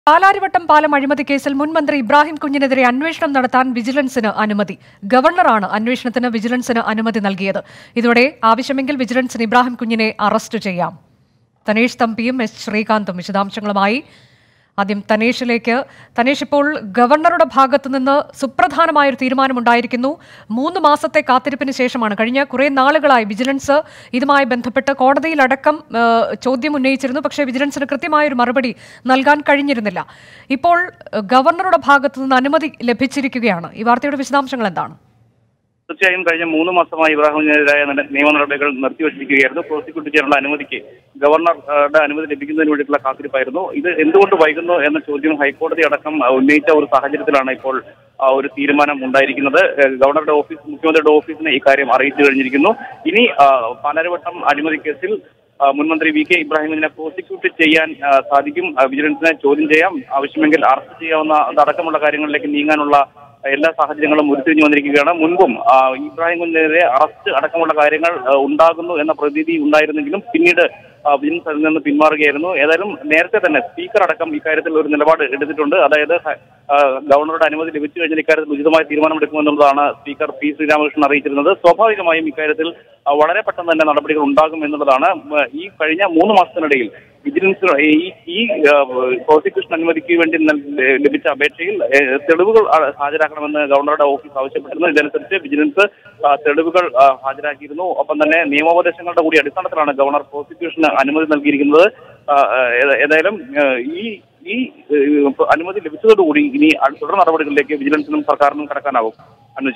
പാലാരിവട്ടം പാലം അഴിമതി കേസിൽ മുൻ മന്ത്രി ഇബ്രാഹിം കുഞ്ഞിനെതിരെ അന്വേഷണം നടത്താൻ വിജിലൻസിന് അനുമതി ഗവർണറാണ് അന്വേഷണത്തിന് വിജിലൻസിന് അനുമതി നൽകിയത് ഇതോടെ ആവശ്യമെങ്കിൽ വിജിലൻസിന് ഇബ്രാഹിം കുഞ്ഞിനെ അറസ്റ്റ് ചെയ്യാം തനേഷ് തമ്പിയും എസ് ശ്രീകാന്തും വിശദാംശങ്ങളുമായി ആദ്യം തനേഷിലേക്ക് തനേഷ് ഇപ്പോൾ ഗവർണറുടെ ഭാഗത്തു നിന്ന് സുപ്രധാനമായൊരു തീരുമാനമുണ്ടായിരിക്കുന്നു മൂന്ന് മാസത്തെ കാത്തിരിപ്പിന് ശേഷമാണ് കഴിഞ്ഞ കുറേ നാളുകളായി വിജിലൻസ് ഇതുമായി ബന്ധപ്പെട്ട് കോടതിയിലടക്കം ആ, ചോദ്യം ഉന്നയിച്ചിരുന്നു പക്ഷേ വിജിലൻസിന് കൃത്യമായൊരു മറുപടി നൽകാൻ കഴിഞ്ഞിരുന്നില്ല ഇപ്പോൾ ആ, ഗവർണറുടെ ഭാഗത്തു നിന്ന് അനുമതി ലഭിച്ചിരിക്കുകയാണ് ഈ വാർത്തയുടെ വിശദാംശങ്ങൾ എന്താണ് തീർച്ചയായും കഴിഞ്ഞ മൂന്ന് മാസമായി ഇബ്രാഹിമിനെതിരായ നട- നിയമ നടപടികൾ നിർത്തിവച്ചിരിക്കുകയായിരുന്നു പ്രോസിക്യൂട്ട് ചെയ്യാനുള്ള അനുമതിക്ക് ഗവർണറുടെ അനുമതി ലഭിക്കുന്നതിന് വേണ്ടിയിട്ടുള്ള കാത്തിരിപ്പായിരുന്നു ഇത് എന്തുകൊണ്ട് വൈകുന്നു എന്ന ചോദ്യം ഹൈക്കോടതി അടക്കം ആ, ഉന്നയിച്ച ഒരു സാഹചര്യത്തിലാണ് ഇപ്പോൾ ആ, ഒരു തീരുമാനം ഉണ്ടായിരിക്കുന്നത് ഏഹ് ഗവർണറുടെ ഓഫീസ് മുഖ്യമന്ത്രിയുടെ ഓഫീസിനെ ഇക്കാര്യം അറിയിച്ചു കഴിഞ്ഞിരിക്കുന്നു ഇനി ആ, പാലാരിവട്ടം അഴിമതി കേസിൽ ആ, മുൻമന്ത്രി വി കെ ഇബ്രാഹിമിനെ പ്രോസിക്യൂട്ട് ചെയ്യാൻ ആ, സാധിക്കും ആ, വിജിലൻസിനെ ചോദ്യം ചെയ്യാം ആവശ്യമെങ്കിൽ അറസ്റ്റ് ചെയ്യാവുന്ന അതടക്കമുള്ള കാര്യങ്ങളിലേക്ക് നീങ്ങാനുള്ള എല്ലാ സാഹചര്യങ്ങളും ഉരുത്തിരിഞ്ഞു വന്നിരിക്കുകയാണ് മുൻപും ആ, ഇബ്രാഹിം കുഞ്ഞിനെതിരെ അറസ്റ്റ് അടക്കമുള്ള കാര്യങ്ങൾ ആ, ഉണ്ടാകുന്നു എന്ന പ്രതീതി ഉണ്ടായിരുന്നെങ്കിലും പിന്നീട് ആ, വിജിലൻസ് അതിൽ നിന്ന് പിന്മാറുകയായിരുന്നു ഏതായാലും നേരത്തെ തന്നെ സ്പീക്കർ അടക്കം ഇക്കാര്യത്തിൽ ഒരു നിലപാട് എടുത്തിട്ടുണ്ട് അതായത് ഹ- ആ, ഗവർണറുടെ അനുമതി ലഭിച്ചു കഴിഞ്ഞാൽ ഇക്കാര്യത്തിൽ ഉചിതമായ തീരുമാനമെടുക്കുമെന്നുള്ളതാണ് സ്പീക്കർ പി ശ്രീരാമകൃഷ്ണൻ അറിയിച്ചിരുന്നത് സ്വാഭാവികമായും ഇക്കാര്യത്തിൽ ആ, വളരെ പെട്ടെന്ന് തന്നെ നടപടികൾ ഉണ്ടാകും എന്നുള്ളതാണ് ഉം, ഈ കഴിഞ്ഞ മൂന്ന് മാസത്തിനിടയിൽ വിജിലൻസ് ഈ ഈ ആ, പ്രോസിക്യൂഷൻ അനുമതിക്ക് വേണ്ടി നൽ- ലഭിച്ച അപേക്ഷയിൽ ഏ, തെളിവുകൾ ആ, ഹാജരാക്കണമെന്ന് ഗവർണറുടെ ഓഫീസ് ആവശ്യപ്പെട്ടിരുന്നു ഇതനുസരിച്ച് വിജിലൻസ് ആ, തെളിവുകൾ ആ, ഹാജരാക്കിയിരുന്നു ഒപ്പം തന്നെ നിയമോപദേശങ്ങളുടെ കൂടി അടിസ്ഥാനത്തിലാണ് ഗവർണർ പ്രോസിക്യൂഷന് അനുമതി നൽകിയിരിക്കുന്നത് ആ, ആ, ഏത- ഏതായാലും ആ, ഈ ഈ ഏ, അനുമതി ലഭിച്ചതോടുകൂടി ഇനി അ- തുടർ നടപടികളിലേക്ക് വിജിലൻസിനും സർക്കാരിനും കടക്കാനാവും അനുജ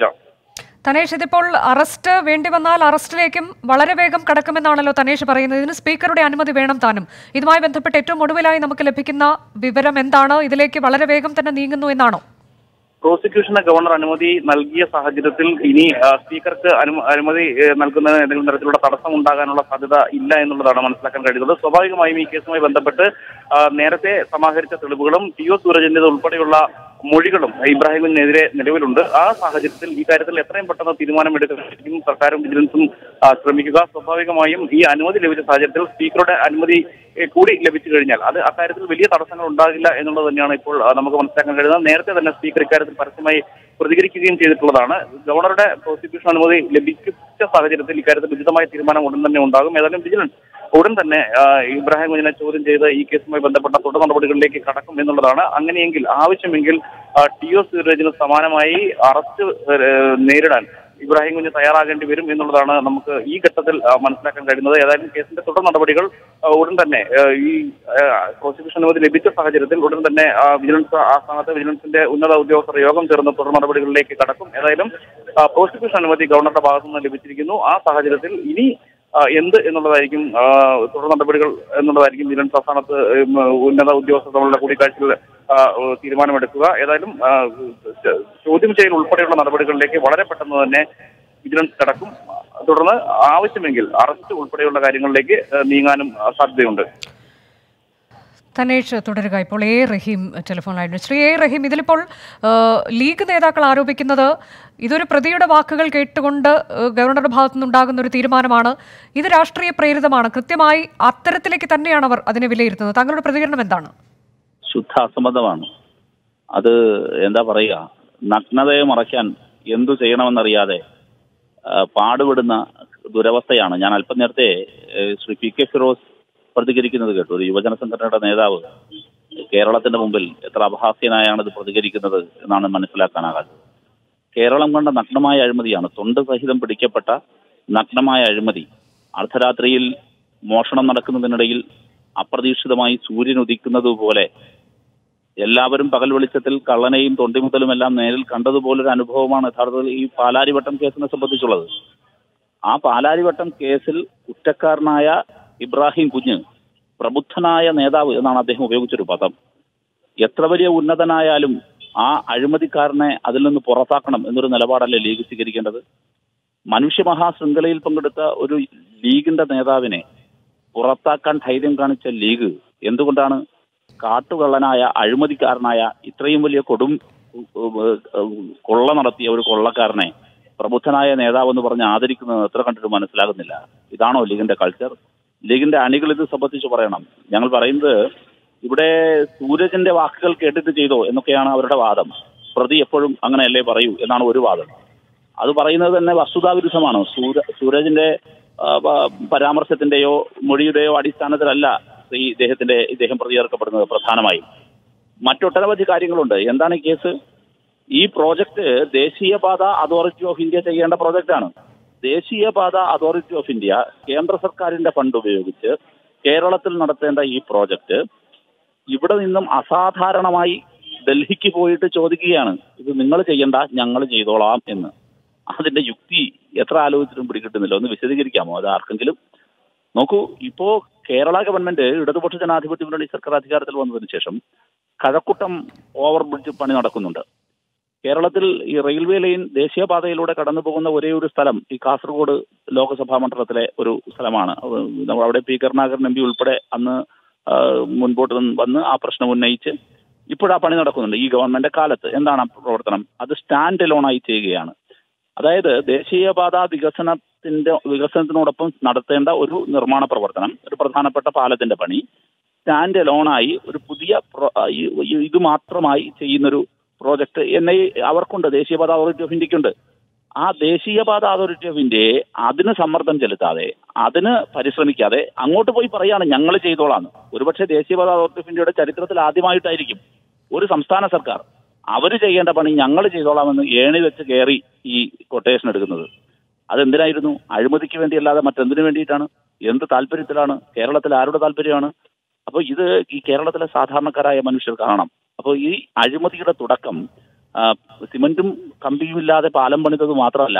തനേഷ് ഇതിപ്പോൾ അറസ്റ്റ് വേണ്ടി വന്നാൽ അറസ്റ്റിലേക്കും വളരെ വേഗം കടക്കുമെന്നാണല്ലോ തനേഷ് പറയുന്നത് ഇതിന് സ്പീക്കറുടെ അനുമതി വേണം താനും ഇതുമായി ബന്ധപ്പെട്ട് ഏറ്റവും ഒടുവിലായി നമുക്ക് ലഭിക്കുന്ന വിവരം എന്താണ് ഇതിലേക്ക് വളരെ വേഗം തന്നെ നീങ്ങുന്നു എന്നാണോ പ്രോസിക്യൂഷന് ഗവർണർ അനുമതി നൽകിയ സാഹചര്യത്തിൽ ഇനി ആ, സ്പീക്കർക്ക് അനു- അനുമതി ഏ, നൽകുന്നതിന് എന്തെങ്കിലും തരത്തിലുള്ള തടസ്സം ഉണ്ടാകാനുള്ള സാധ്യത ഇല്ല എന്നുള്ളതാണ് മനസ്സിലാക്കാൻ കഴിയുന്നത് സ്വാഭാവികമായും ഈ കേസുമായി ബന്ധപ്പെട്ട് ആ, നേരത്തെ സമാഹരിച്ച തെളിവുകളും ടി ഒ സൂരജിന്റെ ഉൾപ്പെടെയുള്ള മൊഴികളും ഇബ്രാഹിമിനെതിരെ നിലവിലുണ്ട് ആ സാഹചര്യത്തിൽ ഈ കാര്യത്തിൽ എത്രയും പെട്ടെന്ന് തീരുമാനമെടുക്കാനും സർക്കാരും വിജിലൻസും ആ, ശ്രമിക്കുക സ്വാഭാവികമായും ഈ അനുമതി ലഭിച്ച സാഹചര്യത്തിൽ സ്പീക്കറുടെ അനുമതി ഏ, കൂടി ലഭിച്ചു കഴിഞ്ഞാൽ അത് അക്കാര്യത്തിൽ വലിയ തടസ്സങ്ങൾ ഉണ്ടാകില്ല എന്നുള്ളത് തന്നെയാണ് ഇപ്പോൾ ആ, നമുക്ക് മനസ്സിലാക്കാൻ കഴിയുന്നത് നേരത്തെ തന്നെ സ്പീക്കർ ഇക്കാര്യത്തിൽ പരസ്യമായി പ്രതികരിക്കുകയും ചെയ്തിട്ടുള്ളതാണ് ഗവർണറുടെ പ്രോസിക്യൂഷൻ അനുമതി ലഭിച്ച സാഹചര്യത്തിൽ ഇക്കാര്യത്തിൽ ഉചിതമായ തീരുമാനം ഉടൻ തന്നെ ഉണ്ടാകും ഏതായാലും വിജിലൻസ് ഉടൻ തന്നെ ആ, ഇബ്രാഹിം കുഞ്ഞിനെ ചോദ്യം ചെയ്ത് ഈ കേസുമായി ബന്ധപ്പെട്ട തുടർ നടപടികളിലേക്ക് കടക്കും എന്നുള്ളതാണ് അങ്ങനെയെങ്കിൽ ആവശ്യമെങ്കിൽ ആ, ടി ഒ സൂരജിന് സമാനമായി അറസ്റ്റ് ഏ, നേരിടാൻ ഇബ്രാഹിം കുഞ്ഞ് തയ്യാറാകേണ്ടി വരും എന്നുള്ളതാണ് നമുക്ക് ഈ ഘട്ടത്തിൽ ആ, മനസ്സിലാക്കാൻ കഴിയുന്നത് ഏതായാലും കേസിന്റെ തുടർ നടപടികൾ ആ, ഉടൻ തന്നെ ആ, ഈ ആ, പ്രോസിക്യൂഷൻ അനുമതി ലഭിച്ച സാഹചര്യത്തിൽ ഉടൻ തന്നെ ആ, വിജിലൻസ് ആ സ്ഥാനത്ത് വിജിലൻസിന്റെ ഉന്നത ഉദ്യോഗസ്ഥർ യോഗം ചേർന്ന് തുടർ നടപടികളിലേക്ക് കടക്കും ഏതായാലും ആ, പ്രോസിക്യൂഷൻ അനുമതി ഗവർണറുടെ ഭാഗത്തു നിന്ന് ലഭിച്ചിരിക്കുന്നു ആ സാഹചര്യത്തിൽ ഇനി ആ, എന്ത് എന്നുള്ളതായിരിക്കും ആ, തുടർ നടപടികൾ എന്നുള്ളതായിരിക്കും വിജിലൻസ് ആസ്ഥാനത്ത് ഉം, ഉന്നത ഉദ്യോഗസ്ഥർ തമ്മിലുള്ള കൂടിക്കാഴ്ചയിൽ ആ, തീരുമാനമെടുക്കുക ഏതായാലും ആ, ചോദ്യം ചെയ്യൽ ഉൾപ്പെടെയുള്ള നടപടികളിലേക്ക് വളരെ പെട്ടെന്ന് തന്നെ വിജിലൻസ് കടക്കും തുടർന്ന് ആവശ്യമെങ്കിൽ അറസ്റ്റ് ഉൾപ്പെടെയുള്ള കാര്യങ്ങളിലേക്ക് ആ, നീങ്ങാനും ആ, സാധ്യതയുണ്ട് തനേഷ് തുടരുക ഇപ്പോൾ എ റഹീം ടെലിഫോണിലായിരുന്നു ശ്രീ എ റഹീം ഇതിലിപ്പോൾ ആ, ലീഗ് നേതാക്കൾ ആരോപിക്കുന്നത് ഇതൊരു പ്രതിയുടെ വാക്കുകൾ കേട്ടുകൊണ്ട് ആ, ഗവർണറുടെ ഭാഗത്തുനിന്നുണ്ടാകുന്ന ഒരു തീരുമാനമാണ് ഇത് രാഷ്ട്രീയ പ്രേരിതമാണ് കൃത്യമായി അത്തരത്തിലേക്ക് തന്നെയാണ് അവർ അതിനെ വിലയിരുത്തുന്നത് താങ്കളുടെ പ്രതികരണം എന്താണ് ശുദ്ധ അസംബന്ധമാണ് അത് എന്താ പറയുക നഗ്നതയെ മറയ്ക്കാൻ എന്തു ചെയ്യണമെന്നറിയാതെ ആ, പാടുപെടുന്ന ദുരവസ്ഥയാണ് ഞാൻ അല്പം നേരത്തെ ഏ, ശ്രീ പി കെ ഫിറോസ് പ്രതികരിക്കുന്നത് കേട്ടു ഒരു യുവജന സംഘടനയുടെ നേതാവ് കേരളത്തിന്റെ മുമ്പിൽ എത്ര അപഹാസ്യനായാണ് ഇത് പ്രതികരിക്കുന്നത് എന്നാണ് മനസ്സിലാക്കാനാകാത്തത് കേരളം കണ്ട നഗ്നമായ അഴിമതിയാണ് തൊണ്ട് സഹിതം പിടിക്കപ്പെട്ട നഗ്നമായ അഴിമതി അർദ്ധരാത്രിയിൽ മോഷണം നടക്കുന്നതിനിടയിൽ അപ്രതീക്ഷിതമായി സൂര്യൻ ഉദിക്കുന്നത് പോലെ എല്ലാവരും പകൽ വെളിച്ചത്തിൽ കള്ളനെയും തൊണ്ടിമുതലും എല്ലാം നേരിൽ കണ്ടതുപോലൊരു അനുഭവമാണ് യഥാർത്ഥത്തിൽ ഈ പാലാരിവട്ടം കേസിനെ സംബന്ധിച്ചുള്ളത് ആ പാലാരിവട്ടം കേസിൽ കുറ്റക്കാരനായ ഇബ്രാഹിം കുഞ്ഞ് പ്രബുദ്ധനായ നേതാവ് എന്നാണ് അദ്ദേഹം ഉപയോഗിച്ചൊരു പദം എത്ര വലിയ ഉന്നതനായാലും ആ അഴിമതിക്കാരനെ അതിൽ നിന്ന് പുറത്താക്കണം എന്നൊരു നിലപാടല്ലേ ലീഗ് സ്വീകരിക്കേണ്ടത് മനുഷ്യമഹാശൃംഖലയിൽ പങ്കെടുത്ത ഒരു ലീഗിന്റെ നേതാവിനെ പുറത്താക്കാൻ ധൈര്യം കാണിച്ച ലീഗ് എന്തുകൊണ്ടാണ് കാട്ടുകള്ളനായ അഴിമതിക്കാരനായ ഇത്രയും വലിയ കൊടും കൊള്ള നടത്തിയ ഒരു കൊള്ളക്കാരനെ പ്രബുദ്ധനായ നേതാവ് എന്ന് പറഞ്ഞ് ആദരിക്കുന്നത് എത്ര കണ്ടിട്ട് മനസ്സിലാകുന്നില്ല ഇതാണോ ലീഗിന്റെ കൾച്ചർ ലീഗിന്റെ അണികൾ ഇത് സംബന്ധിച്ച് പറയണം ഞങ്ങൾ പറയുന്നത് ഇവിടെ സൂരജിന്റെ വാക്കുകൾ കേട്ടിട്ട് ചെയ്തോ എന്നൊക്കെയാണ് അവരുടെ വാദം പ്രതി എപ്പോഴും അങ്ങനെയല്ലേ പറയൂ എന്നാണ് ഒരു വാദം അത് പറയുന്നത് തന്നെ വസ്തുതാവിരുദ്ധമാണ് സൂര സൂരജിന്റെ ആ, പ- പരാമർശത്തിന്റെയോ മൊഴിയുടെയോ അടിസ്ഥാനത്തിലല്ല ഈ ഇദ്ദേഹത്തിന്റെ ഇദ്ദേഹം പ്രതി ചേർക്കപ്പെടുന്നത് പ്രധാനമായും മറ്റൊട്ടനവധി കാര്യങ്ങളുണ്ട് എന്താണ് ഈ കേസ് ഈ പ്രോജക്റ്റ് ദേശീയപാത അതോറിറ്റി ഓഫ് ഇന്ത്യ ചെയ്യേണ്ട പ്രോജക്റ്റാണ് ദേശീയപാത അതോറിറ്റി ഓഫ് ഇന്ത്യ കേന്ദ്ര സർക്കാരിന്റെ ഫണ്ട് ഉപയോഗിച്ച് കേരളത്തിൽ നടത്തേണ്ട ഈ പ്രോജക്റ്റ് ഇവിടെ നിന്നും അസാധാരണമായി ഡൽഹിക്ക് പോയിട്ട് ചോദിക്കുകയാണ് ഇത് നിങ്ങൾ ചെയ്യണ്ട ഞങ്ങൾ ചെയ്തോളാം എന്ന് അതിന്റെ യുക്തി എത്ര ആലോചിച്ചിട്ടും പിടികിട്ടുന്നില്ല ഒന്ന് വിശദീകരിക്കാമോ അത് ആർക്കെങ്കിലും നോക്കൂ ഇപ്പോ കേരള ഗവൺമെന്റ് ഇടതുപക്ഷ ജനാധിപത്യ മുന്നണി സർക്കാർ അധികാരത്തിൽ വന്നതിന് ശേഷം കഴക്കൂട്ടം ഓവർ ബ്രിഡ്ജ് പണി നടക്കുന്നുണ്ട് കേരളത്തിൽ ഈ റെയിൽവേ ലൈൻ ദേശീയപാതയിലൂടെ കടന്നു പോകുന്ന ഒരേ ഒരു സ്ഥലം ഈ കാസർഗോഡ് ലോക്സഭാ മണ്ഡലത്തിലെ ഒരു സ്ഥലമാണ് അത് നമ്മൾ അവിടെ പി കരുണാകരൻ എം പി ഉൾപ്പെടെ അന്ന് ആ, മുൻപോട്ട് വന്ന് വന്ന് ആ പ്രശ്നം ഉന്നയിച്ച് ഇപ്പോഴാ പണി നടക്കുന്നുണ്ട് ഈ ഗവൺമെന്റ് കാലത്ത് എന്താണ് ആ പ്രവർത്തനം അത് സ്റ്റാൻഡ് ലോണായി ചെയ്യുകയാണ് അതായത് ദേശീയപാത വികസനത്തിന്റെ വികസനത്തിനോടൊപ്പം നടത്തേണ്ട ഒരു നിർമ്മാണ പ്രവർത്തനം ഒരു പ്രധാനപ്പെട്ട പാലത്തിന്റെ പണി സ്റ്റാൻഡ് ലോണായി ഒരു പുതിയ പ്രോ- ഈ- ഈ- ഇത് മാത്രമായി ചെയ്യുന്നൊരു പ്രോജക്ട് എൻ ഐ അവർക്കുണ്ട് ദേശീയപാത അതോറിറ്റി ഓഫ് ഇന്ത്യക്കുണ്ട് ആ ദേശീയപാത അതോറിറ്റി ഓഫ് ഇന്ത്യയെ അതിന് സമ്മർദ്ദം ചെലുത്താതെ അതിന് പരിശ്രമിക്കാതെ അങ്ങോട്ട് പോയി പറയാണ് ഞങ്ങൾ ചെയ്തോളാന്ന് ഒരുപക്ഷെ ദേശീയപാത അതോറിറ്റി ഓഫ് ഇന്ത്യയുടെ ചരിത്രത്തിൽ ആദ്യമായിട്ടായിരിക്കും ഒരു സംസ്ഥാന സർക്കാർ അവര് ചെയ്യേണ്ട പണി ഞങ്ങൾ ചെയ്തോളാമെന്ന് ഏണി വെച്ച് കയറി ഈ കൊട്ടേഷൻ എടുക്കുന്നത് അതെന്തിനായിരുന്നു അഴിമതിക്ക് വേണ്ടിയല്ലാതെ മറ്റെന്തിനു വേണ്ടിയിട്ടാണ് എന്ത് താല്പര്യത്തിലാണ് കേരളത്തിൽ ആരുടെ താല്പര്യമാണ് അപ്പോൾ ഇത് ഈ കേരളത്തിലെ സാധാരണക്കാരായ മനുഷ്യർ കാണണം അപ്പോൾ ഈ അഴിമതിയുടെ തുടക്കം ആ, സിമന്റും കമ്പിയും ഇല്ലാതെ പാലം പണിതത് മാത്രമല്ല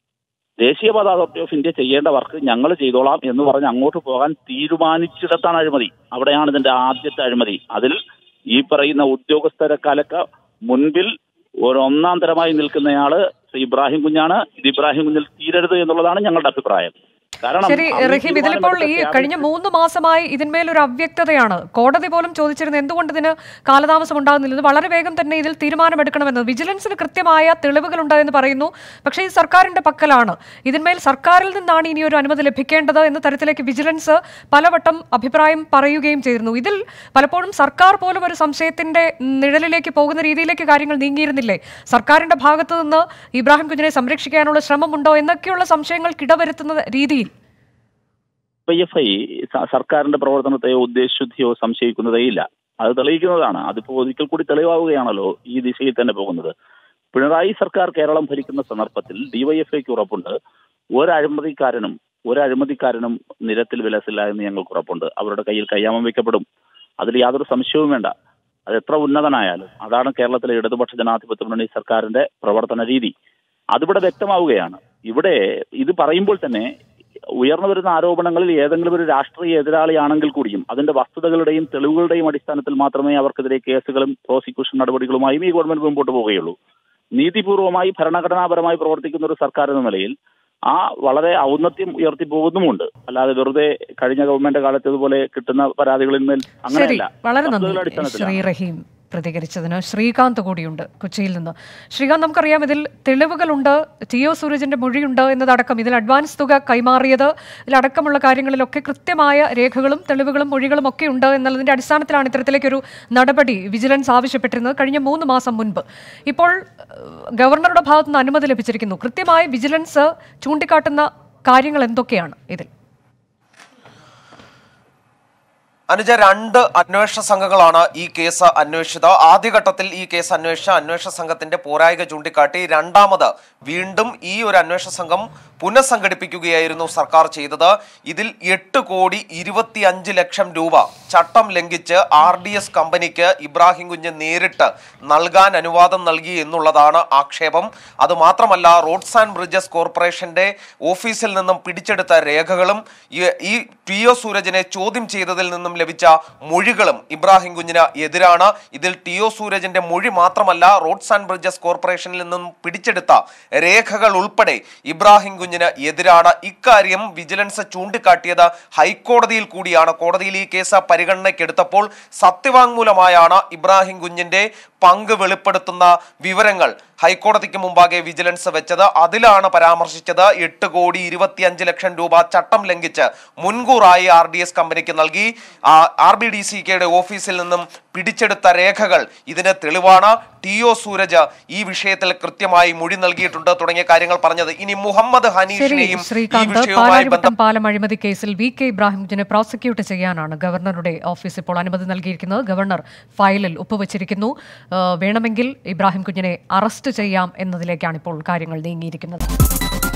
ദേശീയപാത അതോറിറ്റി ഓഫ് ഇന്ത്യ ചെയ്യേണ്ട വർക്ക് ഞങ്ങൾ ചെയ്തോളാം എന്ന് പറഞ്ഞ് അങ്ങോട്ട് പോകാൻ തീരുമാനിച്ചിടത്താണ് അഴിമതി അവിടെയാണ് ഇതിന്റെ ആദ്യത്തെ അഴിമതി അതിൽ ഈ പറയുന്ന ഉദ്യോഗസ്ഥരെക്കാലൊക്കെ മുൻപിൽ ഒരു ഒന്നാം തരമായി നിൽക്കുന്നയാള് ശ്രീ ഇബ്രാഹിം കുഞ്ഞാണ് ഇത് ഇബ്രാഹിം കുഞ്ഞിൽ തീരരുത് എന്നുള്ളതാണ് ഞങ്ങളുടെ അഭിപ്രായം കാരണം ശരി അന്ന് റഹീം ഇതിലിപ്പോൾ ഈ തീരുമാനമെടുത്ത കഴിഞ്ഞ മൂന്ന് മാസമായി ഇതിന്മേൽ ഒരു അവ്യക്തതയാണ് കോടതി പോലും ചോദിച്ചിരുന്നത് എന്തുകൊണ്ട് ഇതിന് കാലതാമസം ഉണ്ടാകുന്നില്ല ഇത് വളരെ വേഗം തന്നെ ഇതിൽ തീരുമാനമെടുക്കണമെന്ന് വിജിലൻസിന് കൃത്യമായ തെളിവുകൾ എന്ന് പറയുന്നു പക്ഷേ ഈ സർക്കാരിന്റെ പക്കലാണ് ഇതിന്മേൽ സർക്കാരിൽ നിന്നാണ് ഇനി ഒരു അനുമതി ലഭിക്കേണ്ടത് എന്ന തരത്തിലേക്ക് വിജിലൻസ് പലവട്ടം അഭിപ്രായം പറയുകയും ചെയ്തിരുന്നു ഇതിൽ പലപ്പോഴും സർക്കാർ പോലും ഒരു സംശയത്തിന്റെ നിഴലിലേക്ക് പോകുന്ന രീതിയിലേക്ക് കാര്യങ്ങൾ നീങ്ങിയിരുന്നില്ലേ സർക്കാരിന്റെ ഭാഗത്തു നിന്ന് ഇബ്രാഹിം കുഞ്ഞിനെ സംരക്ഷിക്കാനുള്ള ശ്രമമുണ്ടോ എന്നൊക്കെയുള്ള സംശയങ്ങൾക്ക് ഇടവരുത്തുന്ന രീതിയിൽ പി എഫ് ഐ സർക്കാരിന്റെ പ്രവർത്തനത്തെയോ ഉദ്ദേശശുദ്ധിയോ സംശയിക്കുന്നതേയില്ല അത് തെളിയിക്കുന്നതാണ് അതിപ്പോ ഒരിക്കൽ കൂടി തെളിവാവുകയാണല്ലോ ഈ ദിശയിൽ തന്നെ പോകുന്നത് പിണറായി സർക്കാർ കേരളം ഭരിക്കുന്ന സന്ദർഭത്തിൽ ഡിവൈഎഫ്ഐക്ക് ഉറപ്പുണ്ട് ഒരഴിമതിക്കാരനും ഒരഴിമതിക്കാരനും നിരത്തിൽ വിലസില്ല എന്ന് ഞങ്ങൾക്ക് ഉറപ്പുണ്ട് അവരുടെ കയ്യിൽ കയ്യാമം വയ്ക്കപ്പെടും അതിൽ യാതൊരു സംശയവും വേണ്ട അത് എത്ര ഉന്നതനായാലും അതാണ് കേരളത്തിലെ ഇടതുപക്ഷ ജനാധിപത്യ മുന്നണി സർക്കാരിന്റെ പ്രവർത്തന രീതി അതിവിടെ വ്യക്തമാവുകയാണ് ഇവിടെ ഇത് പറയുമ്പോൾ തന്നെ ഉയർന്നു വരുന്ന ആരോപണങ്ങളിൽ ഏതെങ്കിലും ഒരു രാഷ്ട്രീയ എതിരാളിയാണെങ്കിൽ കൂടിയും അതിന്റെ വസ്തുതകളുടെയും തെളിവുകളുടെയും അടിസ്ഥാനത്തിൽ മാത്രമേ അവർക്കെതിരെ കേസുകളും പ്രോസിക്യൂഷൻ നടപടികളുമായും ഈ ഗവൺമെന്റ് മുമ്പോട്ട് പോവുകയുള്ളൂ നീതിപൂർവമായി ഭരണഘടനാപരമായി പ്രവർത്തിക്കുന്ന ഒരു സർക്കാർ എന്ന നിലയിൽ ആ വളരെ ഔന്നത്യം ഉയർത്തി പോകുന്നുമുണ്ട് അല്ലാതെ വെറുതെ കഴിഞ്ഞ ഗവൺമെന്റ് കാലത്തതുപോലെ കിട്ടുന്ന പരാതികളിൽ മേൽ ശരി അങ്ങനെയല്ല വളരെ വസ്തുതകളുടെ നന്ദി അടിസ്ഥാനത്തിലാണ്. ശ്രീ റഹീം പ്രതികരിച്ചതിന് ശ്രീകാന്ത് കൂടിയുണ്ട് കൊച്ചിയിൽ നിന്ന് ശ്രീകാന്ത് നമുക്കറിയാം ഇതിൽ തെളിവുകളുണ്ട് ടി ഒ സൂരജിന്റെ മൊഴിയുണ്ട് എന്നതടക്കം ഇതിൽ അഡ്വാൻസ് തുക കൈമാറിയത് ഇതിലടക്കമുള്ള കാര്യങ്ങളിലൊക്കെ കൃത്യമായ രേഖകളും തെളിവുകളും മൊഴികളും ഒക്കെ ഉണ്ട് എന്നുള്ളതിന്റെ അടിസ്ഥാനത്തിലാണ് ഇത്തരത്തിലേക്കൊരു നടപടി വിജിലൻസ് ആവശ്യപ്പെട്ടിരുന്നത് കഴിഞ്ഞ മൂന്ന് മാസം മുൻപ് ഇപ്പോൾ ഏഹ്, ഗവർണറുടെ ഭാഗത്തുനിന്ന് അനുമതി ലഭിച്ചിരിക്കുന്നു കൃത്യമായി വിജിലൻസ് ചൂണ്ടിക്കാട്ടുന്ന കാര്യങ്ങൾ എന്തൊക്കെയാണ് ഇതിൽ അനുജ രണ്ട് അന്വേഷണ സംഘങ്ങളാണ് ഈ കേസ് അന്വേഷിച്ചത് ആദ്യഘട്ടത്തിൽ ഈ കേസ് അന്വേഷിച്ച അന്വേഷണ സംഘത്തിന്റെ പോരായിക ചൂണ്ടിക്കാട്ടി രണ്ടാമത് വീണ്ടും ഈ ഒരു അന്വേഷണ സംഘം പുനഃസംഘടിപ്പിക്കുകയായിരുന്നു സർക്കാർ ചെയ്തത് ഇതിൽ എട്ട് കോടി ഇരുപത്തി അഞ്ച് ലക്ഷം രൂപ ചട്ടം ലംഘിച്ച് ആർ ഡി എസ് കമ്പനിക്ക് ഇബ്രാഹിം കുഞ്ഞ് നേരിട്ട് നൽകാൻ അനുവാദം നൽകി എന്നുള്ളതാണ് ആക്ഷേപം അതുമാത്രമല്ല റോഡ്സ് ആൻഡ് ബ്രിഡ്ജസ് കോർപ്പറേഷന്റെ ഓഫീസിൽ നിന്നും പിടിച്ചെടുത്ത രേഖകളും ഈ- ഈ ടി ഒ സൂരജിനെ ചോദ്യം ചെയ്തതിൽ നിന്നും ലഭിച്ച മൊഴികളും ഇബ്രാഹിം കുഞ്ഞിന് എതിരാണ് ഇതിൽ ടി ഒ സൂരജിന്റെ മൊഴി മാത്രമല്ല റോഡ്സ് ആൻഡ് ബ്രിഡ്ജസ് കോർപ്പറേഷനിൽ നിന്നും പിടിച്ചെടുത്ത രേഖകൾ ഉൾപ്പെടെ ഇബ്രാഹിം കുഞ്ഞിന് എതിരാണ് ഇക്കാര്യം വിജിലൻസ് ചൂണ്ടിക്കാട്ടിയത് ഹൈക്കോടതിയിൽ കൂടിയാണ് കോടതിയിൽ ഈ കേസ് പരിഗണനയ്ക്കെടുത്തപ്പോൾ സത്യവാങ്മൂലമായാണ് ഇബ്രാഹിം കുഞ്ഞിന്റെ പങ്ക് വെളിപ്പെടുത്തുന്ന വിവരങ്ങൾ ഹൈക്കോടതിക്ക് മുമ്പാകെ വിജിലൻസ് വെച്ചത് അതിലാണ് പരാമർശിച്ചത് എട്ട് കോടി ഇരുപത്തിയഞ്ച് ലക്ഷം രൂപ ചട്ടം ലംഘിച്ച് മുൻകൂറായി ആർ ഡി എസ് കമ്പനിക്ക് നൽകി ആർ ബി ഡി സി കെയുടെ ഓഫീസിൽ നിന്നും പിടിച്ചെടുത്ത രേഖകൾ ഇതിന് തെളിവാണ് ടി ഒ സൂരജ് ഈ വിഷയത്തിൽ കൃത്യമായി മൊഴി നൽകിയിട്ടുണ്ട് തുടങ്ങിയ കാര്യങ്ങൾ പറഞ്ഞത് ഇനി മുഹമ്മദ് ശരി ഹനീഷിനെയും ഈ ശ്രീകാന്ത് വിഷയവുമായി പാലാരിവട്ടം ബന്ധപ്പെട്ട് പാലം അഴിമതി കേസിൽ വി കെ ഇബ്രാഹിംകുഞ്ഞിനെ പ്രോസിക്യൂട്ട് ചെയ്യാനാണ് ഗവർണറുടെ ഓഫീസ് ഇപ്പോൾ അനുമതി നൽകിയിരിക്കുന്നത് ഗവർണർ ഫയലിൽ ഒപ്പുവച്ചിരിക്കുന്നു ആ, വേണമെങ്കിൽ ഇബ്രാഹിം കുഞ്ഞിനെ അറസ്റ്റ് ചെയ്യാം എന്നതിലേക്കാണ് ഇപ്പോൾ കാര്യങ്ങൾ നീങ്ങിയിരിക്കുന്നത്